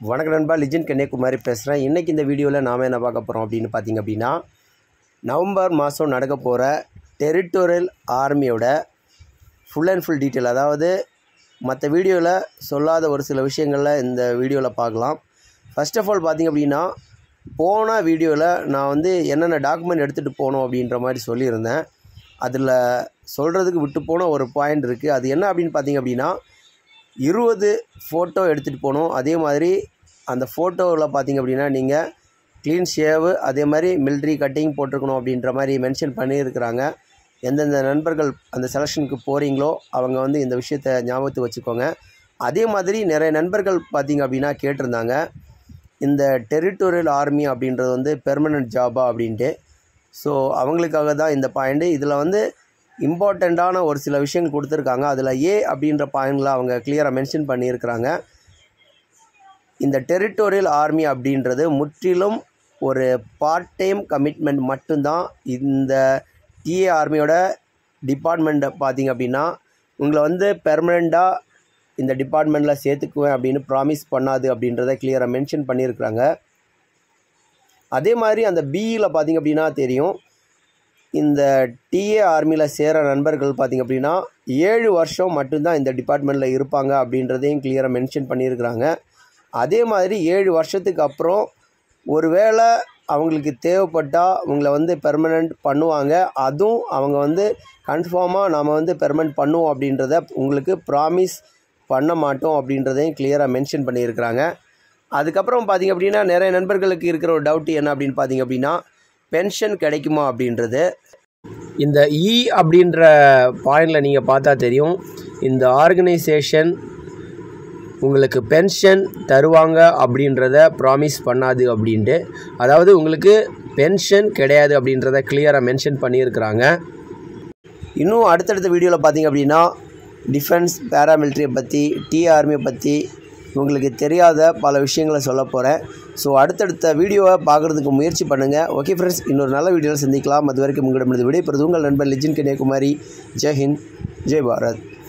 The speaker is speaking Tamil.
வணக்கம் நண்பா லிஜன் கன்னியாகுமரி பேசுகிறேன் இன்றைக்கி இந்த வீடியோவில் நாம் என்ன பார்க்க போகிறோம் அப்படின்னு பார்த்தீங்க அப்படின்னா நவம்பர் மாதம் நடக்க போகிற டெரிட்டோரியல் ஆர்மியோட ஃபுல் அண்ட் ஃபுல் டீட்டெயில் அதாவது மற்ற வீடியோவில் சொல்லாத ஒரு சில விஷயங்களில் இந்த வீடியோவில் பார்க்கலாம் ஃபர்ஸ்ட் ஆஃப் ஆல் பார்த்திங்க அப்படின்னா போன வீடியோவில் நான் வந்து என்னென்ன டாக்குமெண்ட் எடுத்துகிட்டு போகணும் அப்படின்ற மாதிரி சொல்லியிருந்தேன் அதில் சொல்கிறதுக்கு விட்டு போன ஒரு பாயிண்ட் இருக்குது அது என்ன அப்படின்னு பார்த்தீங்க அப்படின்னா இருபது ஃபோட்டோ எடுத்துகிட்டு போகணும் அதே மாதிரி அந்த ஃபோட்டோவில் பார்த்தீங்க அப்படின்னா நீங்கள் க்ளீன் ஷேவு அதே மாதிரி மிலிட்ரி கட்டிங் போட்டிருக்கணும் அப்படின்ற மாதிரி மென்ஷன் பண்ணியிருக்கிறாங்க எந்தெந்த நண்பர்கள் அந்த செலெக்ஷனுக்கு போகிறீங்களோ அவங்க வந்து இந்த விஷயத்தை ஞாபகத்து வச்சுக்கோங்க அதே மாதிரி நிறைய நண்பர்கள் பார்த்தீங்க அப்படின்னா கேட்டிருந்தாங்க இந்த டெரிட்டோரியல் ஆர்மி அப்படின்றது வந்து பெர்மனண்ட் ஜாபா அப்படின்ட்டு ஸோ அவங்களுக்காக தான் இந்த பாயிண்ட்டு இதில் வந்து இம்பார்ட்டண்ட்டான ஒரு சில விஷயங்கள் கொடுத்துருக்காங்க அதில் ஏ அப்படின்ற பாயிண்டில் அவங்க கிளியராக மென்ஷன் பண்ணியிருக்கிறாங்க இந்த டெரிட்டோரியல் ஆர்மி அப்படின்றது முற்றிலும் ஒரு பார்ட் டைம் கமிட்மெண்ட் மட்டும்தான் இந்த டிஏ ஆர்மியோட டிபார்ட்மெண்ட்டை பார்த்தீங்க அப்படின்னா உங்களை வந்து பெர்மனெண்ட்டாக இந்த டிபார்ட்மெண்ட்டில் சேர்த்துக்குவேன் அப்படின்னு ப்ராமிஸ் பண்ணாது அப்படின்றத கிளியராக மென்ஷன் பண்ணியிருக்கிறாங்க அதே மாதிரி அந்த பிஇயில் பார்த்தீங்க அப்படின்னா தெரியும் இந்த டிஏ ஆர்மியில் சேர நண்பர்கள் பார்த்திங்க அப்படின்னா ஏழு வருஷம் மட்டும்தான் இந்த டிபார்ட்மெண்ட்டில் இருப்பாங்க அப்படின்றதையும் கிளியராக மென்ஷன் பண்ணியிருக்கிறாங்க அதே மாதிரி ஏழு வருஷத்துக்கு அப்புறம் ஒருவேளை அவங்களுக்கு தேவைப்பட்டால் அவங்கள வந்து பெர்மனண்ட் பண்ணுவாங்க அதுவும் அவங்க வந்து கன்ஃபார்மாக நாம் வந்து பெர்மனண்ட் பண்ணுவோம் அப்படின்றத உங்களுக்கு ப்ராமிஸ் பண்ண மாட்டோம் அப்படின்றதையும் கிளியராக மென்ஷன் பண்ணியிருக்கிறாங்க அதுக்கப்புறம் பார்த்திங்க அப்படின்னா நிறைய நண்பர்களுக்கு இருக்கிற ஒரு டவுட் என்ன அப்படின்னு பார்த்திங்க அப்படின்னா பென்ஷன் கிடைக்குமா அப்படின்றது இந்த இ அப்படின்ற பாயிண்டில் நீங்கள் பார்த்தா தெரியும் இந்த ஆர்கனைசேஷன் உங்களுக்கு பென்ஷன் தருவாங்க அப்படின்றத ப்ராமிஸ் பண்ணாது அப்படின்ட்டு அதாவது உங்களுக்கு பென்ஷன் கிடையாது அப்படின்றத கிளியராக மென்ஷன் பண்ணியிருக்கிறாங்க இன்னும் அடுத்தடுத்த வீடியோவில் பார்த்தீங்க அப்படின்னா டிஃபென்ஸ் பேராமிலிட்ரியை பற்றி டி ஆர்மியை பற்றி உங்களுக்கு தெரியாத பல விஷயங்களை சொல்ல போகிறேன் ஸோ அடுத்தடுத்த வீடியோவை பார்க்குறதுக்கு முயற்சி பண்ணுங்கள் ஓகே ஃப்ரெண்ட்ஸ் இன்னொரு நல்ல வீடியோவில் சந்திக்கலாம் அது வரைக்கும் உங்களிடமிருந்து விடைபெறுது உங்கள் நண்பர் லிஜின் கன்னியாகுமரி ஜெய் ஹிந்த் ஜெய் பாரத்